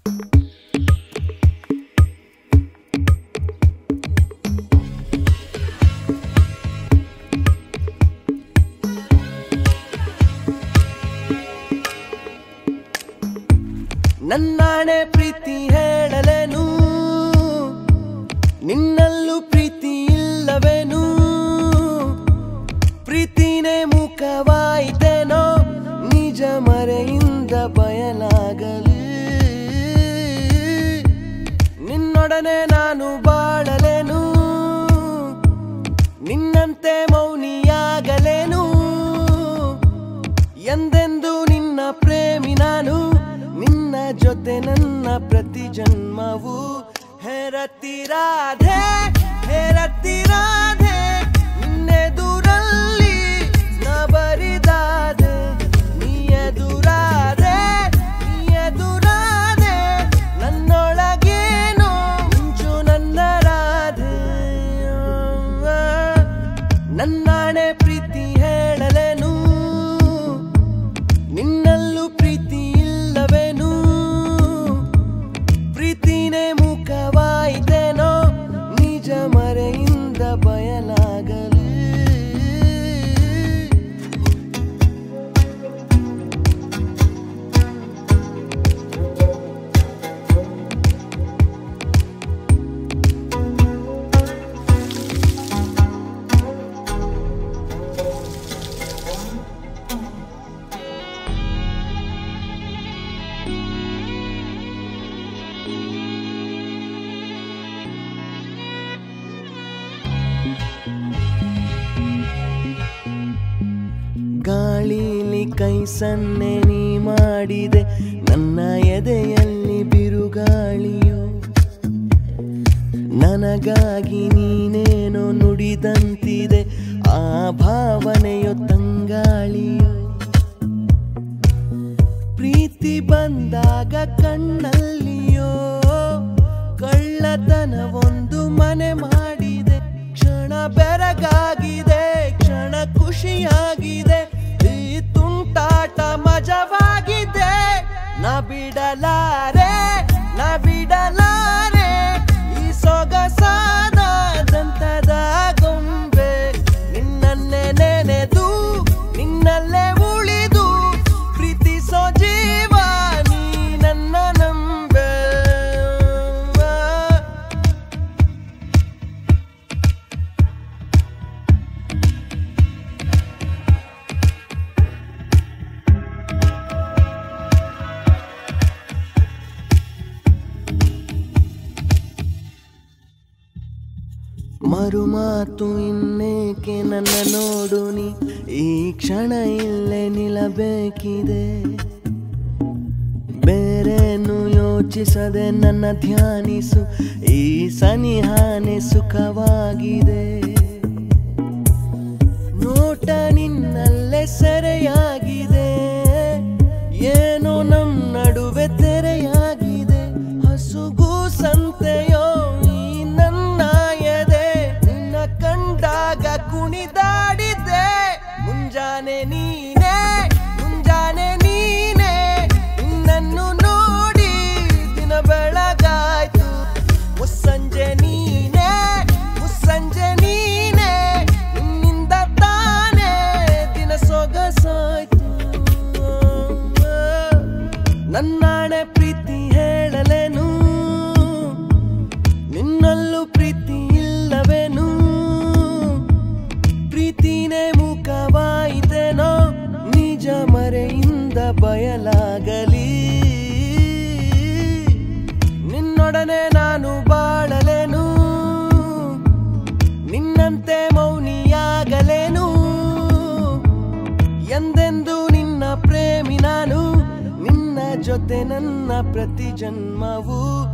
ನನ್ನಾಣೆ ಪ್ರೀತಿ ಹೇಳಲೇನು ನಿನ್ನಲ್ಲೂ ಪ್ರೀತಿ ಇಲ್ಲವೇನು ಪ್ರೀತಿನೇ ಮುಖವಾಯಿತೇನೋ ನಿಜ ಮರೆಯಿಂದ ಬಯಲಾಗಲಿ ನಿನ್ನೊಡನೆ ನಾನು ಬಾಳಲೇನು ನಿನ್ನಂತೆ ಮೌನಿಯಾಗಲೇನು ಎಂದೆಂದು ನಿನ್ನ ಪ್ರೇಮಿ ನಾನು ನಿನ್ನ ಜೊತೆ ನನ್ನ ಪ್ರತಿ ಜನ್ಮವು ಹೆರತಿರಾಧೆ ಹೆರತಿರಾಧೆ ನಿನ್ನೆದುರಲ್ಲಿ ನ ಬರಿದಾದೆ ನೀ ಎದುರಾದೆ ನೀ ಎದುರಾದೆ ನನ್ನೊಳಗೇನೋ ಮುಂಚು ನನ್ನ ರಾಧೆ ನನ್ನಾಣೆ ಪ್ರೀತಿ ಹೇಳಲೇನು ನಿನ್ನಲ್ಲೂ ಪ್ರೀತಿ ಇಲ್ಲವೇನು ಪ್ರೀತಿನೇ ಮುಖವಾಯಿತೇನೋ ನಿಜ ಮರೆಯಿಂದ ಬಯಲಾಗಲಿ ಗಾಳಿಲಿ ಕೈ ಸನ್ನೆ ನೀ ಮಾಡಿದೆ ನನ್ನ ಎದೆಯಲ್ಲಿ ಬಿರುಗಾಳಿಯೋ ನನಗಾಗಿ ನೀನೇನೋ ನುಡಿದಂತಿದೆ ಆ ಭಾವನೆಯೋ ತಂಗಾಳಿಯೋ ಪ್ರೀತಿ ಬಂದಾಗ ಕಣ್ಣಲ್ಲಿಯೋ ಕಳ್ಳತನ ಒಂದು ಮನೆ ಮಾಡಿದೆ ಕ್ಷಣ ಬೆರಗಾಗಿದೆ ಕ್ಷಣ ಖುಷಿಯಾಗಿದೆ ಈ ತುಂಟಾಟ ಮಜವಾಗಿದೆ ನಾ ಬಿಡಲಾರೆ ನಾ ಬಿಡಲಾರೆ ಈ ಸೊಗಸಾದ ದಂತದ ಗೊಂಬೆ ನಿನ್ನನ್ನೇ ನೆನೆದು ನಿನ್ನಲ್ಲೇ ಉಳಿದು ಪ್ರೀತಿಸೋ ಜೀವ ನೀ ನನ್ನ ನಂಬೆ ಮರುಮಾತು ಇನ್ನೇಕೆ ನನ್ನ ನೋಡು ನೀ ಈ ಕ್ಷಣ ಇಲ್ಲೇ ನಿಲ್ಲಬೇಕಿದೆ ಬೇರೇನು ಯೋಚಿಸದೆ ನನ್ನ ಧ್ಯಾನಿಸು ಈ ಸನಿಹಾನೆ ಸುಖವಾಗಿದೆ ನೋಟ ನಿನ್ನಲ್ಲೇ ಸೆರೆಯಾಗಿದೆ ಏನೋ ನಮ್ ನಡುವೆ ತೆರೆಯಾಗಿದೆ ಹಸುಗು ಸಂತೆಯೋ ಈ ನನ್ನ ಎದೆ ನಿನ್ನ ಕಂಡಾಗ ಕುಣಿದಾಡಿದೆ ಮುಂಜಾನೆ ನೀನೇ ಮುಂಜಾನೆ ನೀನೇ ನಿನ್ನನ್ನು ನೋಡಿ ದಿನ ಬೆಳಗಾಯ್ತು ಮುಸ್ಸಂಜೆ ನೀನೇ ಮುಸ್ಸಂಜೆ ನೀನೇ ನಿನ್ನಿಂದ ತಾನೇ ದಿನ ಸೊಗಸಾಯ್ತು ನನ್ನಾಣೆ ಪ್ರೀತಿ ಹೇಳಲೇನು ನಿನ್ನಲ್ಲೂ ಪ್ರೀತಿ ಇಲ್ಲವೇನು ಪ್ರೀತಿನೇ ಮುಖವಾಯಿತೇನೋ ನಿಜ ಮರೆಯಿಂದ ಬಯಲಾಗಲಿ ನಿನ್ನೊಡನೆ ನಾನು ಬಾಳಲೇನು ನಿನ್ನಂತೆ ಮೌನಿಯಾಗಲೇನು ಎಂದೆಂದು ನಿನ್ನ ಪ್ರೇಮಿ ನಾನು ನಿನ್ನ ಜೊತೆ ನನ್ನ ಪ್ರತಿ ಜನ್ಮವು